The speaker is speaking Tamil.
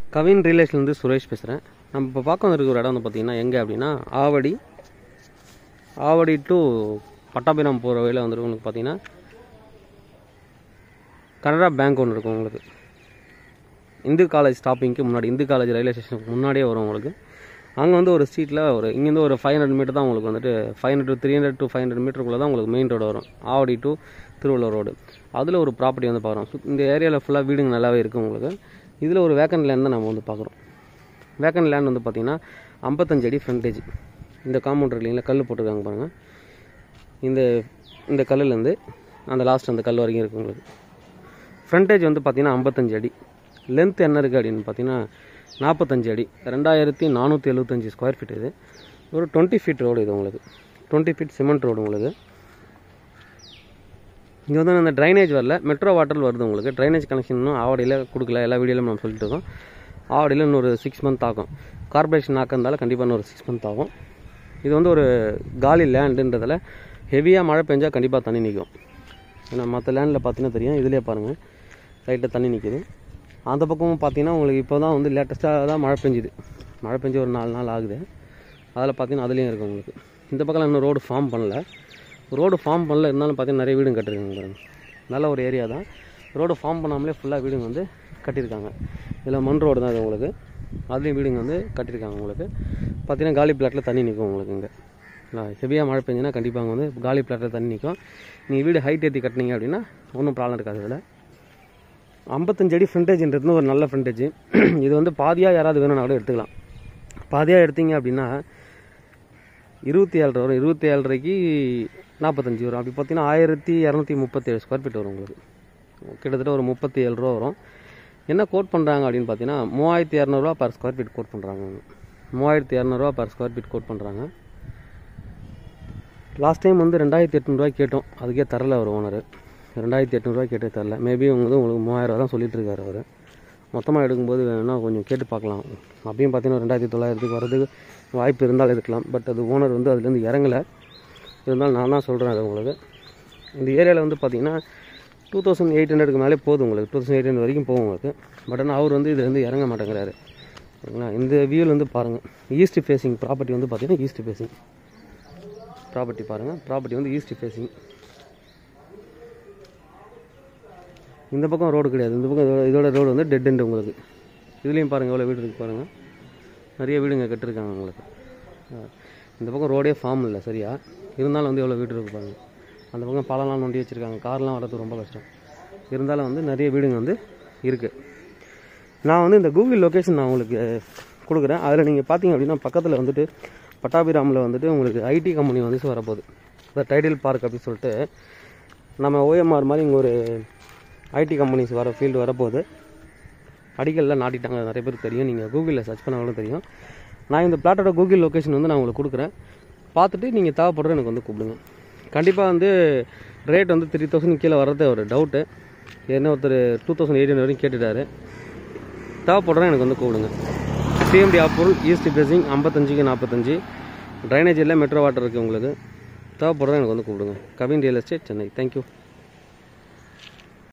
கவின் ரியலேஷன்லேருந்து சுரேஷ் பேசுகிறேன் நம்ம இப்போ பார்க்க வந்திருக்க ஒரு இடம் வந்து பார்த்திங்கன்னா எங்கே அப்படின்னா ஆவடி ஆவடி டு பட்டாபிராம் போகிற வழியில் வந்துருக்கு உங்களுக்கு பார்த்தீங்கன்னா கனரா பேங்க் ஒன்று இருக்கும் உங்களுக்கு இந்து காலேஜ் ஸ்டாப்பிங்க்கு முன்னாடி இந்து காலேஜ் ரயில்வே ஸ்டேஷனுக்கு முன்னாடியே வரும் உங்களுக்கு அங்கே வந்து ஒரு ஸ்ட்ரீட்டில் ஒரு இங்கேருந்து ஒரு ஃபைவ் ஹண்ட்ரட் மீட்டர் தான் உங்களுக்கு வந்துட்டு five hundred three hundred to five hundred மீட்டருக்குள்ளே தான் உங்களுக்கு மெயின் ரோடு வரும் ஆவடி டு திருவள்ளூர் ரோடு அதில் ஒரு ப்ராப்பர்ட்டி வந்து பார்க்குறோம் இந்த ஏரியாவில் ஃபுல்லாக வீடுங்க நல்லாவே இருக்குது உங்களுக்கு இதில் ஒரு வேக்கண்ட் லேண்ட் தான் நம்ம வந்து பார்க்குறோம் வேக்கண்ட் லேண்ட் வந்து பார்த்திங்கன்னா ஐம்பத்தஞ்சு அடி ஃப்ரண்டேஜ் இந்த காம்பவுண்ட் இல்லைங்களா கல் போட்டிருக்காங்க பாருங்கள் இந்த இந்த கல்லுலேருந்து அந்த லாஸ்ட் அந்த கல் வரைக்கும் இருக்குது உங்களுக்கு ஃப்ரண்டேஜ் வந்து பார்த்திங்கன்னா ஐம்பத்தஞ்சு அடி லென்த் என்ன இருக்குது அப்படின்னு பார்த்தீங்கன்னா நாற்பத்தஞ்சு அடி ரெண்டாயிரத்தி நானூற்றி எழுபத்தஞ்சி ஸ்கொயர் ஃபீட் இது ஒரு டுவெண்ட்டி ஃபீட் ரோடு இது உங்களுக்கு டுவெண்ட்டி ஃபீட் சிமெண்ட் ரோடு உங்களுக்கு இங்கே வந்து அந்த ட்ரைனேஜ் வரல மெட்ரோ வாட்டர் வருது உங்களுக்கு ட்ரைனேஜ் கனெக்ஷன் இன்னும் ஆவடியில் கொடுக்கல எல்லா வீடியோலையும் நம்ம சொல்லிட்டு இருக்கோம் ஆவடியில் இன்னொரு சிக்ஸ் மந்த் ஆகும் கார்பரேஷன் ஆக்கிறதால கண்டிப்பாக இன்னொரு சிக்ஸ் மந்த் ஆகும் இது வந்து ஒரு காலி லேண்டுன்றதால ஹெவியாக மழை பெஞ்சால் கண்டிப்பாக தண்ணி நிற்கும் ஏன்னா மற்ற லேண்டில் பார்த்தீங்கன்னா தெரியும் இதுலேயே பாருங்கள் லைட்டாக தண்ணி நிற்கிது அந்த பக்கமும் பார்த்தீங்கன்னா உங்களுக்கு இப்போ தான் வந்து லேட்டஸ்ட்டாக தான் மழை பெஞ்சுது மழை பெஞ்சு ஒரு நாலு நாள் ஆகுது அதில் பார்த்தீங்கன்னா அதுலேயும் இருக்குது உங்களுக்கு இந்த பக்கம் இன்னும் ரோடு ஃபார்ம் பண்ணல ரோடு ஃபார்ம் பண்ணல இருந்தாலும் பார்த்தீங்கன்னா நிறைய வீடுங்க கட்டிருக்காங்க பாருங்க நல்ல ஒரு ஏரியா தான் ரோடு ஃபார்ம் பண்ணாமலே ஃபுல்லாக வீடுங்க வந்து கட்டியிருக்காங்க இதில் மண் ரோடு தான் இது உங்களுக்கு அதுலேயும் வீடுங்க வந்து கட்டியிருக்காங்க உங்களுக்கு பார்த்தீங்கன்னா காலி பிளாட்டில் தண்ணி நிற்கும் உங்களுக்கு இங்கே ஹெவியாக மழை பெஞ்சுன்னா கண்டிப்பாக அங்கே வந்து காலி பிளாட்டில் தண்ணி நிற்கும் நீங்கள் வீடு ஹைட் ஏற்றி கட்டினீங்க அப்படின்னா ஒன்றும் ப்ராப்ளம் இருக்காது இதில் ஐம்பத்தஞ்சு அடி ஃப்ரண்டேஜ்ன்றது ஒரு நல்ல ஃப்ரண்டேஜ் இது வந்து பாதியாக யாராவது வேணும்னா கூட எடுத்துக்கலாம் பாதியாக எடுத்தீங்க அப்படின்னா இருபத்தி ஏழரை வரும் இருபத்தி ஏழரைக்கு நாற்பத்தஞ்சு வரும் அப்படி பார்த்தீங்கன்னா ஆயிரத்தி இரநூத்தி முப்பத்தேழு ஸ்கொயர் ஃபீட் வரும் உங்களுக்கு கிட்டத்தட்ட ஒரு முப்பத்தி ஏழு ரூபா வரும் என்ன கோட் பண்ணுறாங்க அப்படின்னு பார்த்தீங்கன்னா மூவாயிரத்தி இரநூறுவா பர் ஸ்கொயர் ஃபீட் கோட் பண்ணுறாங்க மூவாயிரத்தி இரநூறுவா பர் ஸ்கொயர் ஃபீட் கோட் பண்ணுறாங்க லாஸ்ட் டைம் வந்து ரெண்டாயிரத்தி எட்நூறுவா கேட்டோம் அதுக்கே தரல அவர் ஓனர் ரெண்டாயிரத்தி எட்நூறுவா கேட்டே தரல மேபி உங்களுக்கு உங்களுக்கு மூவாயிரரூவா தான் சொல்லிட்டு இருக்காரு அவர் மொத்தமாக எடுக்கும்போது வேணும்னா கொஞ்சம் கேட்டு பார்க்கலாம் அப்பயும் பார்த்தீங்கன்னா ரெண்டாயிரத்தி தொள்ளாயிரத்துக்கு வரதுக்கு வாய்ப்பு இருந்தால் இருக்கலாம் பட் அது ஓனர் வந்து அதுலேருந்து இறங்கலை இருந்தாலும் நான் தான் சொல்கிறேன் அது உங்களுக்கு இந்த ஏரியாவில் வந்து பார்த்தீங்கன்னா டூ தௌசண்ட் எயிட் ஹண்ட்ரடுக்கு மேலே போதும் உங்களுக்கு டூ தௌசண்ட் எயிட் ஹண்ட்ரட் வரைக்கும் போகும் உங்களுக்கு பட் ஆனால் அவர் வந்து இதுலேருந்து இறங்க மாட்டேங்கிறாரு சரிங்களா இந்த வியூவில் வந்து பாருங்கள் ஈஸ்ட் ஃபேஸிங் ப்ராப்பர்ட்டி வந்து பார்த்தீங்கன்னா ஈஸ்ட் ஃபேஸிங் ப்ராப்பர்ட்டி பாருங்கள் ப்ராப்பர்ட்டி வந்து ஈஸ்ட் ஃபேஸிங் இந்த பக்கம் ரோடு கிடையாது இந்த பக்கம் இதோட- இதோட ரோடு வந்து டெட் எண்ட் உங்களுக்கு இதுலேயும் பாருங்கள் எவ்வளோ வீடு இருக்குது பாருங்கள் நிறைய வீடுங்க கட்டிருக்காங்க உங்களுக்கு ஆ. இந்த பக்கம் ரோடே ஃபார்ம் இல்லை சரியா இருந்தாலும் வந்து எவ்வளோ வீடு இருக்கு பாருங்கள் அந்த பக்கம் பாலம்லாம் நோண்டி வச்சுருக்காங்க கார்லாம் வரது ரொம்ப கஷ்டம் இருந்தாலும் வந்து நிறைய வீடுங்க வந்து இருக்குது நான் வந்து இந்த கூகுள் லொக்கேஷன் நான் உங்களுக்கு கொடுக்குறேன் அதில் நீங்கள் பார்த்தீங்க அப்படின்னா பக்கத்தில் வந்துட்டு பட்டாபிராமில் வந்துட்டு உங்களுக்கு ஐடி கம்பெனி வந்து வரப்போகுது இந்த டைடில் பார்க் அப்படின்னு சொல்லிட்டு நம்ம ஓஎம்ஆர் மாதிரி இங்கே ஒரு ஐடி கம்பெனிஸ் வர ஃபீல்டு வரப்போகுது அடிக்கல்லாம் நாட்டிட்டாங்க நிறைய பேருக்கு தெரியும் நீங்கள் கூகுளில் சர்ச் பண்ணாலும் தெரியும் நான் இந்த பிளாட்டோட கூகுள் லொக்கேஷன் வந்து நான் உங்களுக்கு கொடுக்குறேன் பார்த்துட்டு நீங்கள் தேவைப்படுற எனக்கு வந்து கூப்பிடுங்க கண்டிப்பாக வந்து ரேட் வந்து த்ரீ தௌசண்ட் கீழே வர்றது ஒரு டவுட்டு ஏன்னா ஒருத்தர் டூ தௌசண்ட் எயிட் வரைக்கும் கேட்டுட்டாரு தேவைப்படுறேன் எனக்கு வந்து கூப்பிடுங்க சிஎம்டி ஆப்பூர் ஈஸ்ட் பேசிங் ஐம்பத்தஞ்சுக்கு நாற்பத்தஞ்சு ட்ரைனேஜ் இல்லை மெட்ரோ வாட்டர் இருக்குது உங்களுக்கு தேவைப்படுறேன் எனக்கு வந்து கூப்பிடுங்க Kavin real estate Chennai thank you